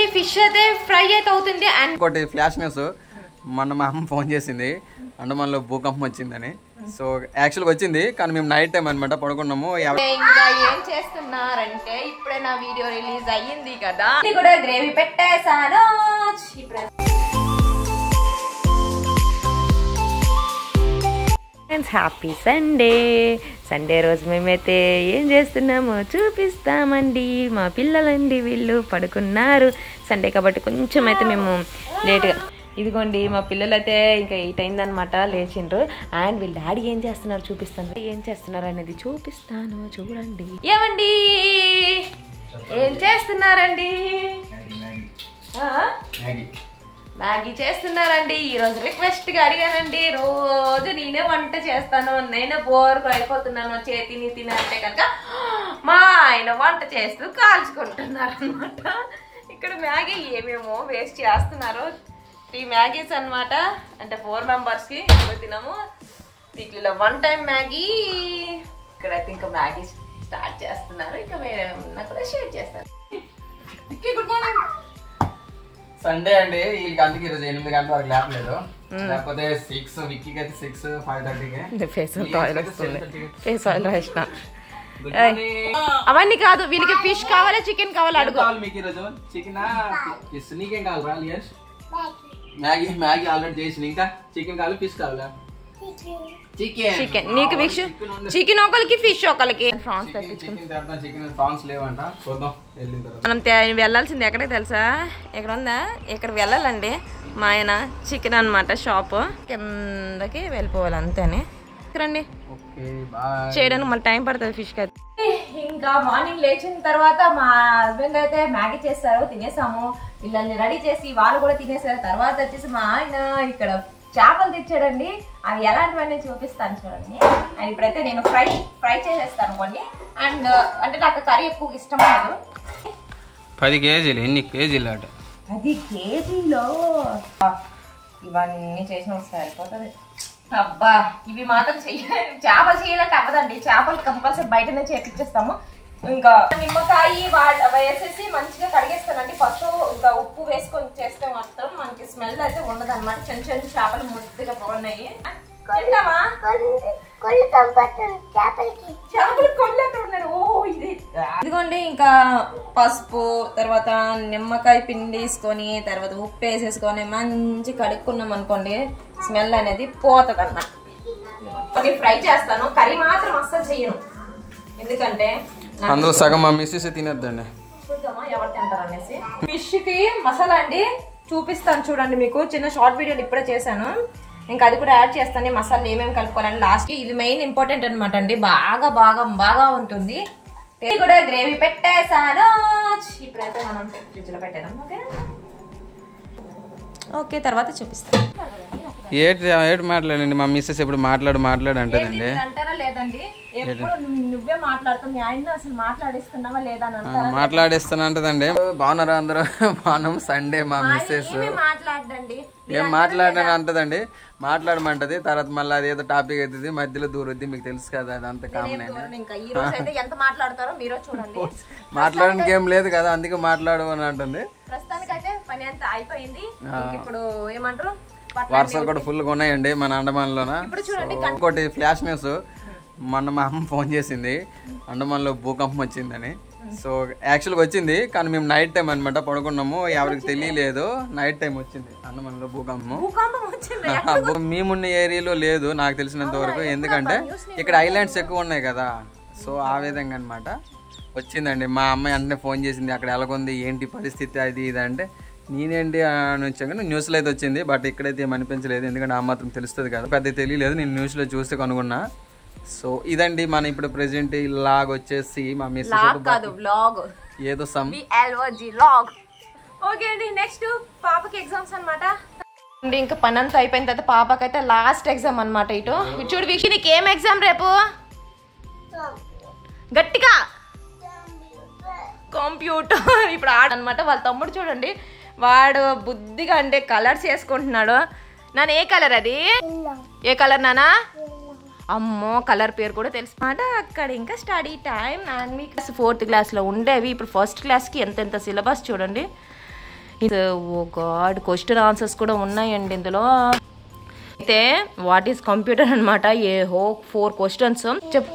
Fish అయితే fry అయితే అవుతుంది అండ్ ఇంకోటి ఫ్లాష్ న్యూస్ మొన్న మా అమ్మ ఫోన్ చేసింది అండమాన్లో భూకంపం వచ్చిందని సో యాక్చువల్గా వచ్చింది కానీ మేము నైట్ టైం అనమాట పడుకున్నాము ఎవ- ఇంకా ఏం చేస్తున్నారంటే ఇప్పుడే నా వీడియో రిలీజ్ అయ్యింది కదా ఇది కూడా గ్రేవీ పెట్టేశాను ఇప్పుడు ఫ్రెండ్స్ హ్యాపీ సండే సండే రోజు మేమైతే ఏం చేస్తున్నామో చూపిస్తామండి మా పిల్లలండి వీళ్ళు పడుకున్నారు సండే కాబట్టి కొంచెం అయితే మేము లేట్గా ఇదిగోండి మా పిల్లలు అయితే ఇంకా ఎయిట్ అయిందనమాట లేచిండ్రు అండ్ వీళ్ళ డాడీ ఏం చేస్తున్నారు చూపిస్తాను ఏం చేస్తున్నారు అనేది చూపిస్తాను చూడండి ఏమండి ఏం చేస్తున్నారండి ఆ? మ్యాగీ చేస్తున్నారండి ఈ రోజు రిక్వెస్ట్ గా అడిగానండి రోజు నేనే వంట చేస్తాను నేనే బోర్ అయిపోతున్నాను చేతిని తిని అంటే కనుక మా ఆయన వంట చేస్తూ కాల్చుకుంటున్నారు అనమాట ఇక్కడ మ్యాగీ ఏమేమో వేస్ట్ చేస్తున్నారు త్రీ మ్యాగీస్ అన్నమాట అంటే ఫోర్ మెంబర్స్ కి ఇప్పుడు తినము వీటిలో వన్ టైం మ్యాగీ ఇక్కడైతే ఇంకా మ్యాగీ స్టార్ట్ చేస్తున్నారు ఇంకా వేరే ఉన్నా కూడా షేర్ చేస్తారు గుడ్ మార్నింగ్ సండే అండి వీళ్ళకి అందుకే ఈరోజు ఎనిమిది గంటల వరకు లేపలేదు లేకపోతే సిక్స్ విక్కీకి అయితే సిక్స్ ఫైవ్ థర్టీకి ఫేస్ ఆయిల్ వస్తుంది ఫేస్ ఆయిల్ రాసిన గుడ్ మార్నింగ్ అవన్నీ కాదు వీళ్ళకి ఫిష్ కావాలా చికెన్ కావాలా ఏం అడుగు కావాలి మీకు ఈరోజు చికెన్ ఫిష్ నీకేం కావాలరా లియర్స్ మ్యాగీ మ్యాగీ ఆల్రెడీ చేసిన ఇంకా చికెన్ కావాలి ఫిష్ కావాలా చికెన్ చికెన్ నీకు ఫిష్ చికెన్ ఒకరికి ఫిష్ ఒకరికి ఫ్రాన్స్ చికెన్ తెద్దాం చికెన్ ప్రాన్స్ లేవంట చూద్దాం వెళ్ళిన తర్వాత మనం తే- వెళ్ళాల్సింది ఎక్కడికి తెలుసా ఇక్కడ ఉందా ఇక్కడ వెళ్ళాలండి మా ఆయన చికెన్ అన్నమాట షాప్ కిందకి వెళ్ళిపోవాలి అంతేనే రండి ఓకే బాయ్ చేయడానికి మళ్ళీ టైం పడుతుంది ఫిష్ కి ఇంకా మార్నింగ్ లేచిన తర్వాత మా హస్బెండ్ అయితే మ్యాగీ చేస్తారు తినేసాము పిల్లల్ని రెడీ చేసి వాళ్ళు కూడా తినేసారు తర్వాత వచ్చేసి మా ఆయన ఇక్కడ చేపలు తెచ్చాడండి అవి ఎలాంటివన్నీ చూపిస్తాను చూడండి అండ్ ఇప్పుడైతే నేను ఫ్రై ఫ్రై చేసేస్తాను కొన్ని అండ్ అంటే నాకు కర్రీ ఎక్కువ ఇష్టం లేదు పది కేజీలు ఎన్ని కేజీలు అట అది కేజీలో ఇవన్నీ చేసిన సరిపోతుంది అబ్బా ఇవి మాత్రం చెయ్య చేపలు చేయాలంటే అవ్వదండి చేపలు కంపల్సరీ బయటనే చేపించేస్తాము ఇంకా నిమ్మకాయ వాళ్ళ వేసేసి మంచిగా కడిగేస్తానండి ఫస్ట్ ఇంకా ఉప్పు వేసుకొని చేస్తే మాత్రం మనకి స్మెల్ అయితే ఉండదు అనమాట చిన్న చిన్న చేపలు ముద్దుగా బాగున్నాయి తింటావా చేపలు కొల్లెక్కడ ఉన్నాయి ఓ ఇది ఇదిగోండి ఇంకా పసుపు తర్వాత నిమ్మకాయ పిండి వేసుకొని తర్వాత ఉప్పు వేసేసుకొని మంచి కడుక్కున్నాం అనుకోండి స్మెల్ అనేది పోతుంది అన్నమాట ఓకే ఫ్రై చేస్తాను కర్రీ మాత్రం అస్సలు చెయ్యను ఎందుకంటే నాకు అందులో సగం మా మిస్సెస్ తినేద్దండి చూద్దామా ఎవరు తింటారు అనేసి ఫిష్ కి మసాలా అండి చూపిస్తాను చూడండి మీకు చిన్న షార్ట్ వీడియోలు ఇప్పుడే చేశాను ఇంకా అది కూడా యాడ్ చేస్తాను ఈ మసాలా ఏమేమి కలుపుకోవాలని లాస్ట్ ఇది మెయిన్ ఇంపార్టెంట్ అనమాట అండి బాగా బాగా బాగా ఉంటుంది ఇది కూడా గ్రేవీ పెట్టేశాను ఇప్పుడైతే మనం ఫ్రిడ్జ్ లో పెట్టేద్దాం ఓకే ఓకే తర్వాత చూపిస్తాను ఏటి ఏటి మాట్లాడండి మా మిస్సెస్ ఎప్పుడు మాట్లాడు మాట్లాడు అంటదండి మీరు అంటారా లేదండి ఎప్పుడు నువ్వు- నువ్వే మాట్లాడుతావు మీ ఆయన అసలు మాట్లాడిస్తున్నావా లేదా అని అంటారా మాట్లాడేస్తాను అంటదండి బాగున్నారా అందరూ బాగున్నాం సండే మా మిస్సెస్ ఏమీ మాట్లాడండి ఏం మాట్లాడని అంటదండి మాట్లాడమంటది తర్వాత మళ్ళీ అదేదో టాపిక్ అవుతుంది మధ్యలో దూరుద్ది మీకు తెలుసు కదా అదంతా కామన్ అండి ఇంకా ఈ రోజు అయితే ఎంత మాట్లాడతారో మీరే చూడండి మాట్లాడడానికి ఏం లేదు కదా అందుకే మాట్లాడు అని అంటుంది ప్రస్తుతానికైతే పని అంతా అయిపోయింది ఇంక ఇప్పుడు ఏమంటారు పట్ల- వర్షాలు కూడా ఫుల్గా ఉన్నాయండి మన అండమాన్లోన సో, ఇంకోటి ఫ్లాష్ న్యూస్ మొన్న మా అమ్మ ఫోన్ చేసింది అండమాన్లో భూకంపం వచ్చిందని సో యాక్చువల్గా వచ్చింది కానీ మేము నైట్ టైం అనమాట పడుకున్నాము ఎవరికి తెలియలేదు నైట్ టైం వచ్చింది అండమాన్లో భూకంపం భూకంపం వచ్చింది భూ- మేమున్న ఏరియాలో లేదు నాకు తెలిసినంత వరకు ఎందుకంటే ఇక్కడ ఐలాండ్స్ ఎక్కువ ఉన్నాయి కదా సో ఆ విధంగా అనమాట వచ్చిందండి మా అమ్మాయి వెంటనే ఫోన్ చేసింది అక్కడ ఎలాగుంది ఏంటి పరిస్థితి అది ఇది అంటే నేనేంటి అని వచ్చాక న్యూస్లో అయితే వచ్చింది బట్ ఇక్కడైతే ఏం అనిపించలేదు ఎందుకంటే ఆ మాత్రం తెలుస్తుంది కదా పెద్ద తెలియలేదు నేను న్యూస్లో చూస్తే కనుగొన్నా సో ఇదండి మన ఇప్పుడు ప్రెసెంట్ ఇలాగ వచ్చేసి మా మిస్ లాగ్ కాదు వ్లాగ్ ఏదో సమ్ బిఎల్ఓజి లాగ్ ఓకే అండి నెక్స్ట్ పాపకి ఎగ్జామ్స్ అన్నమాట అండి ఇంకా పని అంతా అయిపోయిన తర్వాత పాపకైతే లాస్ట్ ఎగ్జామ్ అన్నమాట ఇటు ఇటు చూడు వీక్షి నీకు ఏం ఎగ్జామ్ రేపు గట్టిగా కంప్యూటర్ ఇప్పుడు ఆడ అనమాట వాళ్ళ తమ్ముడు చూడండి వాడు బుద్ధిగా అంటే కలర్స్ వేసుకుంటున్నాడు నాన్న ఏ కలర్ అది ఏ కలర్ నానా అమ్మో కలర్ పేరు కూడా తెలుసు మాట అక్కడ ఇంకా స్టడీ టైం అండ్ మీకు ఫోర్త్ క్లాస్లో ఉండేవి ఇప్పుడు ఫస్ట్ క్లాస్కి ఎంతెంత సిలబస్ చూడండి ఓ గాడ్ క్వశ్చన్ ఆన్సర్స్ కూడా ఉన్నాయండి ఇందులో అయితే వాట్ ఈస్ కంప్యూటర్ అనమాట ఏ హో ఫోర్ క్వశ్చన్స్ చెప్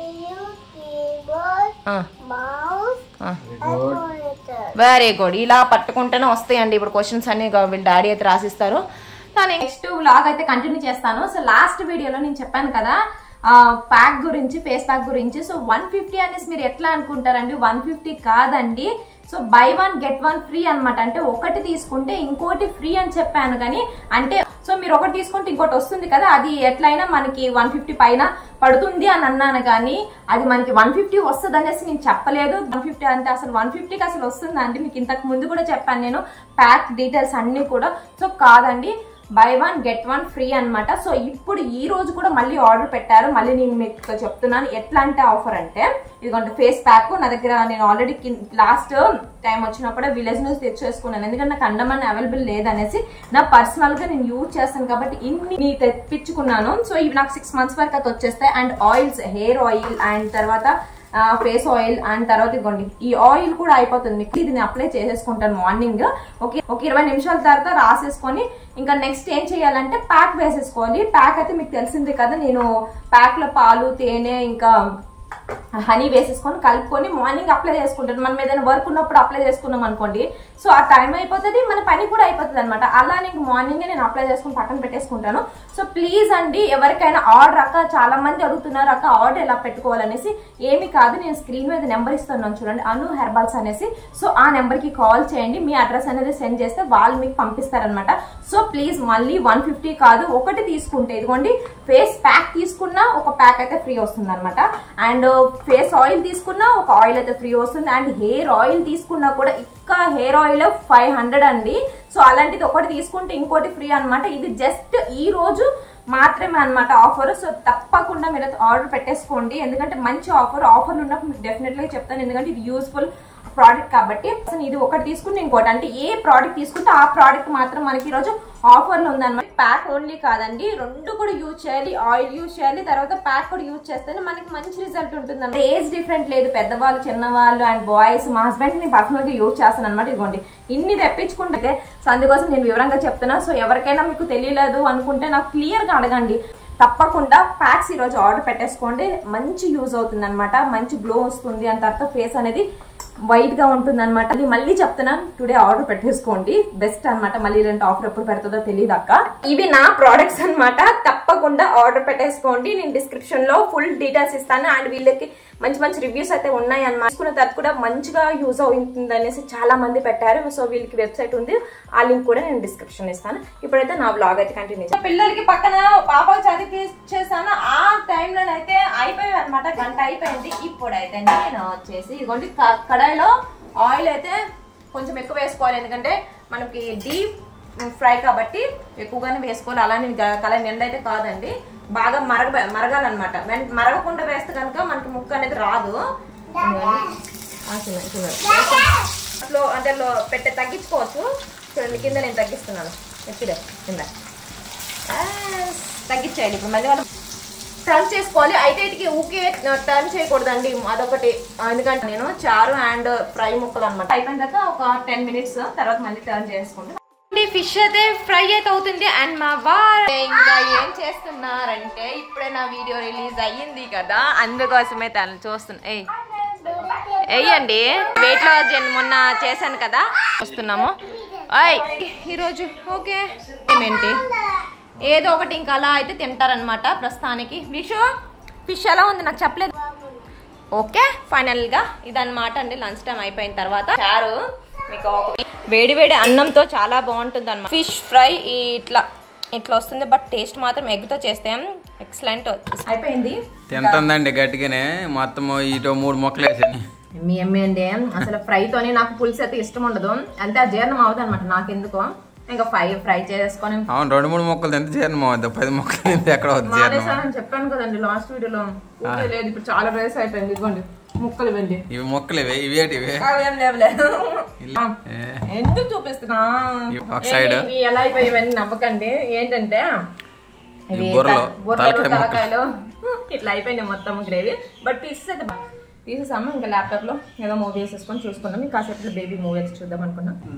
వెరీ గుడ్ ఇలా పట్టుకుంటేనే వస్తాయండి ఇప్పుడు క్వశ్చన్స్ అన్ని గా- వీళ్ళ డాడీ అయితే రాసిస్తారు కానీ నెక్స్ట్ వ్లాగ్ అయితే కంటిన్యూ చేస్తాను సో లాస్ట్ వీడియోలో నేను చెప్పాను కదా ప్యాక్ గురించి ఫేస్ ప్యాక్ గురించి సో వన్ ఫిఫ్టీ అనేసి మీరు ఎట్లా అనుకుంటారండి వన్ ఫిఫ్టీ కాదండి so buy one get one free అన్నమాట అంటే ఒకటి తీసుకుంటే ఇంకోటి ఫ్రీ అని చెప్పాను కానీ అంటే సో మీరు ఒకటి తీసుకుంటే ఇంకోటి వస్తుంది కదా అది ఎట్లయినా మనకి వన్ ఫిఫ్టీ పైన పడుతుంది అని అన్నాను కానీ అది మనకి వన్ ఫిఫ్టీ వస్తుంది అనేసి నేను చెప్పలేదు వన్ ఫిఫ్టీ అంటే అసలు వన్ ఫిఫ్టీకి అసలు వస్తుందా అండి మీకు ఇంతకు ముందు కూడా చెప్పాను నేను ప్యాక్ డీటెయిల్స్ అన్ని కూడా సో కాదండి buy one get one free అన్నమాట సో ఇప్పుడు ఈ రోజు కూడా మళ్ళీ ఆర్డర్ పెట్టారు మళ్ళీ నేను మీకు చెప్తున్నాను ఎట్లాంటి ఆఫర్ అంటే ఇదిగోండి ఫేస్ ప్యాక్ నా దగ్గర నేను ఆల్రెడీ లాస్ట్ టైం వచ్చినప్పుడే విలేజ్ నుంచి తెచ్చేసుకున్నాను ఎందుకంటే నాకు అండమాన్ అవైలబుల్ లేదనేసి నా పర్సనల్ గా నేను యూజ్ చేస్తాను కాబట్టి ఇన్ని తెప్పించుకున్నాను సో ఇవి నాకు సిక్స్ మంత్స్ వరకు అయితే వచ్చేస్తాయి and oils hair oil and తర్వాత ఫేస్ ఆయిల్ అండ్ తర్వాత ఇదిగోండి ఈ ఆయిల్ కూడా అయిపోతుంది మీకు ఇది నేను అప్లై చేసేసుకుంటాను మార్నింగ్ ఓకే ఒక ఇరవై నిమిషాల తర్వాత రాసేసుకొని ఇంకా నెక్స్ట్ ఏం చేయాలంటే ప్యాక్ వేసేసుకోవాలి ప్యాక్ అయితే మీకు తెలిసిందే కదా నేను ప్యాక్ లో పాలు తేనె ఇంకా హనీ వేసేసుకొని కలుపుకొని మార్నింగ్ అప్లై చేసుకుంటాను మనం ఏదైనా వర్క్ ఉన్నప్పుడు అప్లై చేసుకున్నాం అనుకోండి సో ఆ టైం అయిపోతుంది మన పని కూడా అయిపోతుంది అనమాట అలా నేను మార్నింగ్ నేను అప్లై చేసుకుని పక్కన పెట్టేసుకుంటాను సో ప్లీజ్ అండి ఎవరికైనా ఆర్డర్ అక్క చాలా మంది అడుగుతున్నారు అక్క ఆర్డర్ ఎలా పెట్టుకోవాలనేసి ఏమి కాదు నేను స్క్రీన్ మీద నెంబర్ ఇస్తున్నాను చూడండి అను హెర్బల్స్ అనేసి సో ఆ నెంబర్ కి కాల్ చేయండి మీ అడ్రస్ అనేది సెండ్ చేస్తే వాళ్ళు మీకు పంపిస్తారనమాట సో ప్లీజ్ మళ్ళీ వన్ ఫిఫ్టీ కాదు ఒకటి తీసుకుంటే ఇదిగోండి ఫేస్ ప్యాక్ తీసుకున్నా ఒక ప్యాక్ అయితే ఫ్రీ వస్తుంది అనమాట అండ్ ఫేస్ ఆయిల్ తీసుకున్నా ఒక ఆయిల్ అయితే ఫ్రీ వస్తుంది అండ్ హెయిర్ ఆయిల్ తీసుకున్నా కూడా ఇంకా హెయిర్ ఆయిల్ ఫైవ్ హండ్రెడ్ అండి సో అలాంటిది ఒకటి తీసుకుంటే ఇంకోటి ఫ్రీ అన్నమాట ఇది జస్ట్ ఈ రోజు మాత్రమే అన్నమాట ఆఫర్ సో తప్పకుండా మీరు ఆర్డర్ పెట్టేసుకోండి ఎందుకంటే మంచి ఆఫర్ ఆఫర్లు ఉన్నప్పుడు మీకు డెఫినెట్గా చెప్తాను ఎందుకంటే ఇది యూస్ఫుల్ ప్రోడక్ట్ కాబట్టి అసలు ఇది ఒకటి తీసుకుంటే ఇంకోటి అంటే ఏ ప్రోడక్ట్ తీసుకుంటే ఆ ప్రోడక్ట్ మాత్రం మనకి ఈరోజు ఆఫర్లో ఉందన్నమాట ప్యాక్ ఓన్లీ కాదండి రెండు కూడా యూజ్ చేయాలి ఆయిల్ యూజ్ చేయాలి తర్వాత ప్యాక్ కూడా యూజ్ చేస్తేనే మనకి మంచి రిజల్ట్ ఉంటుంది ఏజ్ డిఫరెంట్ లేదు పెద్దవాళ్ళు చిన్నవాళ్ళు అండ్ బాయ్స్ మా హస్బెండ్ నేను పర్సనల్ గా యూజ్ చేస్తాను అనమాట ఇదిగోండి ఇన్ని తెప్పించుకుంటే సో అందుకోసం నేను వివరంగా చెప్తున్నా సో ఎవరికైనా మీకు తెలియలేదు అనుకుంటే నాకు క్లియర్ గా అడగండి తప్పకుండా ప్యాక్స్ ఈరోజు ఆర్డర్ పెట్టేసుకోండి మంచి యూజ్ అవుతుంది అనమాట మంచి గ్లో వస్తుంది అని తర్వాత ఫేస్ అనేది వైట్ గా ఉంటుంది అనమాట మళ్ళీ చెప్తున్నాను టుడే ఆర్డర్ పెట్టేసుకోండి బెస్ట్ అన్నమాట మళ్ళీ ఇలాంటి ఆఫర్ ఎప్పుడు పెడుతుందో తెలియదు అక్క ఇవి నా ప్రోడక్ట్స్ అన్నమాట తప్పకుండా ఆర్డర్ పెట్టేసుకోండి నేను డిస్క్రిప్షన్ లో ఫుల్ డీటెయిల్స్ ఇస్తాను అండ్ వీళ్ళకి మంచి మంచి రివ్యూస్ అయితే ఉన్నాయి అన్నమాట తీసుకున్న తర్వాత కూడా మంచిగా యూజ్ అవుతుంది అనేసి చాలా మంది పెట్టారు సో వీళ్ళకి వెబ్సైట్ ఉంది ఆ లింక్ కూడా నేను డిస్క్రిప్షన్ ఇస్తాను ఇప్పుడైతే నా బ్లాగ్ అయితే కంటిన్యూ పిల్లలకి పక్కన పాపకు చదివి చేశాను ఆ టైంలోనైతే అయిపోయాయి అనమాట గంట అయిపోయింది ఇప్పుడైతే నేను వచ్చేసి ఇదిగోండి క- కడాయిలో ఆయిల్ అయితే కొంచెం ఎక్కువ వేసుకోవాలి ఎందుకంటే మనకి డీప్ ఫ్రై కాబట్టి ఎక్కువగానే వేసుకోవాలి అలానే కలర్ నిండా అయితే కాదండి బాగా మరగ మరగాలన్నమాట వెన్- మరగకుండా వేస్తే కనుక మనకి ముక్క అనేది రాదు ఆ, చూడండి, చూడండి. లో అంటే లో పెట్టే తగ్గించుకోవచ్చు చూడండి కింద నేను తగ్గిస్తున్నాను ఎప్పుడే కింద Yes. తగ్గించేయాలి ఇప్పుడు మళ్ళీ మనం టర్న్ చేసుకోవాలి అయితే ఇటుకి ఊకే టర్న్ చేయకూడదండి అదొకటి ఎందుకంటే నేను చారు అండ్ ఫ్రై ముక్కలు అనమాట అయిపోయిన తర్వాత ఒక టెన్ మినిట్స్ తర్వాత మళ్ళీ టర్న్ చేసుకుంటాను ఫిష్ అయితే ఫ్రై అయితే అవుతుంది అండ్ మా వారు ఇంకా ఏం చేస్తున్నారంటే ఇప్పుడే నా వీడియో రిలీజ్ అయ్యింది కదా అందుకోసమే తను చూస్తున్నా ఏయ్ వేయండి వెయిట్ లాస్ మొన్న చేశాను కదా వస్తున్నాము అయ్ ఈరోజు ఓకే ఏమేంటి ఏదో ఒకటి ఇంకా అలా అయితే తింటారనమాట ప్రస్తుతానికి విషు ఫిష్ ఎలా ఉంది నాకు చెప్పలేదు ఓకే ఫైనల్ గా ఇదన్నమాట అండి లంచ్ టైం అయిపోయిన తర్వాత చారు మీకు ఒక వేడి వేడి అన్నంతో చాలా బాగుంటుంది అనమాట ఫిష్ ఫ్రై ఇట్లా ఇట్లా వస్తుంది బట్ టేస్ట్ మాత్రం egg తో చేస్తే ఎక్సలెంట్ అయిపోయింది తింటుందండి గట్టిగానే మొత్తం ఇటు మూడు మొక్కలు వేసాను మీ ఎమ్మె అండి అసలు ఫ్రైతోనే నాకు పులుసు అయితే ఇష్టం ఉండదు అంతే ఆ జీర్ణం అవుతుంది అనమాట నాకు ఎందుకో ఇంకా ఫ్రై ఫ్రై చేసుకొని అవును రెండు మూడు మొక్కలు తింటే జీర్ణం అవుద్ది పది మొక్కలు తింటే ఎక్కడ అవుద్ది జీర్ణం మానేసానని చెప్పాను కదండి లాస్ట్ వీడియోలో ఊరికే లేదు ఇప్పుడు చాలా రేస్ అయిపోయింది ఇదిగోండి ముక్కలు ఇవ్వండి ఇవి మొక్కలు ఇవే ఇవి ఏంటి ఇవే అవేం లేవులే. ఆ, ఏ, ఎందుకు చూపిస్తున్నా ఇవి ఒక side. ఇవి ఎలా అయిపోయావని నవ్వకండి ఏంటంటే ఇవి ఈ బుర్రలో, త- బుర్రలు తలకాయ ముక్క. తలకాయలు ఇట్లా అయిపోయింది మొత్తం గ్రేవీ బట్ పీసెస్ అయితే బా- తీసేసాము ఇంకా ల్యాప్టాప్ లో ఏదో మూవీ వేసేసుకొని చూసుకున్నాం ఇంకా కాసేపు బేబీ మూవీ అయితే చూద్దాం అనుకున్నాం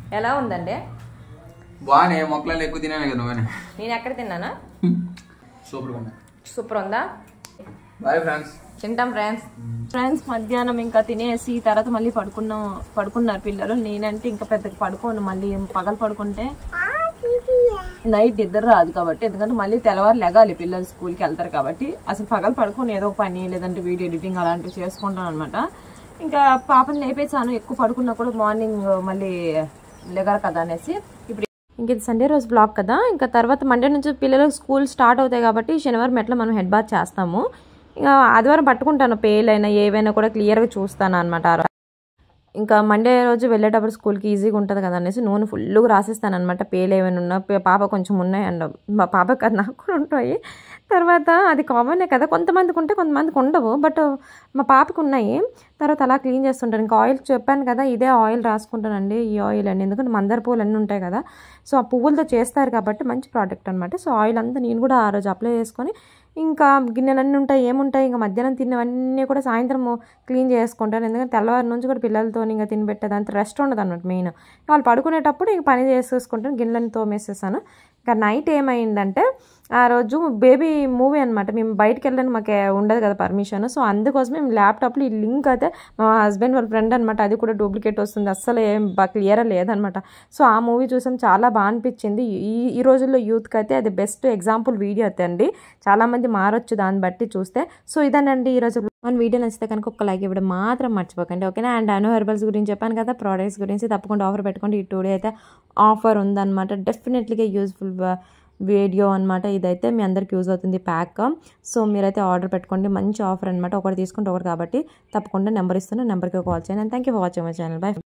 ఎలా ఉందండి బాగానే మొక్కలను ఎక్కువ తినాను కదా నువ్వు నేను ఎక్కడ తిన్నానా సూపర్గా ఉన్నాయి సూపర్ ఉందా బాయ్ ఫ్రెండ్స్ తింటాం ఫ్రెండ్స్ ఫ్రెండ్స్ మధ్యాహ్నం ఇంకా తినేసి తర్వాత మళ్ళీ పడుకున్నాం పడుకున్నారు పిల్లలు నేనంటే ఇంకా పెద్దగా పడుకోను మళ్ళీ పగలు పడుకుంటే నైట్ నిద్ర రాదు కాబట్టి ఎందుకంటే మళ్ళీ తెల్లవారు లెగాలి పిల్లలు స్కూల్కి వెళ్తారు కాబట్టి అసలు పగలు పడుకొని ఏదో ఒక పని లేదంటే వీడియో ఎడిటింగ్ అలాంటివి చేసుకుంటాను అనమాట ఇంకా పాపని లేపేసాను ఎక్కువ పడుకున్నా కూడా మార్నింగ్ మళ్ళీ లెగరు కదా అనేసి ఇప్పుడు ఇంక ఇది సండే రోజు బ్లాగ్ కదా ఇంకా తర్వాత మండే నుంచి పిల్లలకు స్కూల్ స్టార్ట్ అవుతాయి కాబట్టి శనివారం ఎట్లా మనం హెడ్ బాత్ చేస్తాము ఇంకా ఆదివారం పట్టుకుంటాను పేలైనా ఏవైనా కూడా క్లియర్గా చూస్తాను అనమాట ఇంకా మండే రోజు వెళ్ళేటప్పుడు స్కూల్కి ఈజీగా ఉంటుంది కదా అనేసి నూనె ఫుల్గా రాసిస్తాను అనమాట పేలు ఏమైనా ఉన్నా పే- పాప కొంచెం ఉన్నాయి అండ్ మా పాప కదా నాకు కూడా ఉంటాయి తర్వాత అది కామనే కదా కొంతమందికి ఉంటే కొంతమందికి ఉండవు బట్ మా పాపకు ఉన్నాయి తర్వాత అలా క్లీన్ చేస్తుంటాను ఇంకా ఆయిల్ చెప్పాను కదా ఇదే ఆయిల్ రాసుకుంటానండి ఈ ఆయిల్ అండి ఎందుకంటే మందార పువ్వులు అన్నీ ఉంటాయి కదా సో ఆ పువ్వులతో చేస్తారు కాబట్టి మంచి ప్రోడక్ట్ అనమాట సో ఆయిల్ అంతా నేను కూడా ఆ రోజు అప్లై చేసుకొని ఇంకా గిన్నెలన్నీ ఉంటాయి ఏముంటాయి ఇంకా మధ్యాహ్నం తిన్నవన్నీ కూడా సాయంత్రం క్లీన్ చేసుకుంటాను ఎందుకంటే తెల్లవారి నుంచి కూడా పిల్లలతో ఇంకా తినిపెట్టేది అంత రెస్ట్ ఉండదు అనమాట మెయిన్ వాళ్ళు పడుకునేటప్పుడు ఇంక పని చేసేసుకుంటాను గిన్నెలన్నీ తోమేసేసాను ఇంకా నైట్ ఏమైందంటే ఆ రోజు బేబీ మూవీ అనమాట మేము బయటకు వెళ్ళడానికి మాకు ఉండదు కదా పర్మిషన్ సో అందుకోసం మేము ల్యాప్టాప్లో ఈ లింక్ అయితే మా హస్బెండ్ వాళ్ళ ఫ్రెండ్ అనమాట అది కూడా డూప్లికేట్ వస్తుంది అస్సలు ఏం బాగా క్లియర్ లేదనమాట సో ఆ మూవీ చూసాం చాలా బాగా అనిపించింది ఈ ఈ రోజుల్లో యూత్కి అయితే అది బెస్ట్ ఎగ్జాంపుల్ వీడియో అయితే అండి చాలామంది మారొచ్చు దాన్ని బట్టి చూస్తే సో ఇదేనండి ఈరోజు మన వీడియో నచ్చితే కనుక ఒక లైక్ ఇవ్వడం మాత్రం మర్చిపోకండి ఓకేనా అండ్ అను హెర్బల్స్ గురించి చెప్పాను కదా ప్రోడక్ట్స్ గురించి తప్పకుండా ఆఫర్ పెట్టుకోండి ఈ టూ డే అయితే ఆఫర్ ఉందన్నమాట డెఫినెట్లీగా యూజ్ఫుల్ వీడియో అనమాట ఇదైతే మీ అందరికి యూజ్ అవుతుంది ప్యాక్ సో మీరైతే ఆర్డర్ పెట్టుకోండి మంచి ఆఫర్ అనమాట ఒకటి తీసుకుంటే ఒకటి కాబట్టి తప్పకుండా నెంబర్ ఇస్తున్నా నెంబర్కి కాల్ చేయండి and thank you for watching my channel by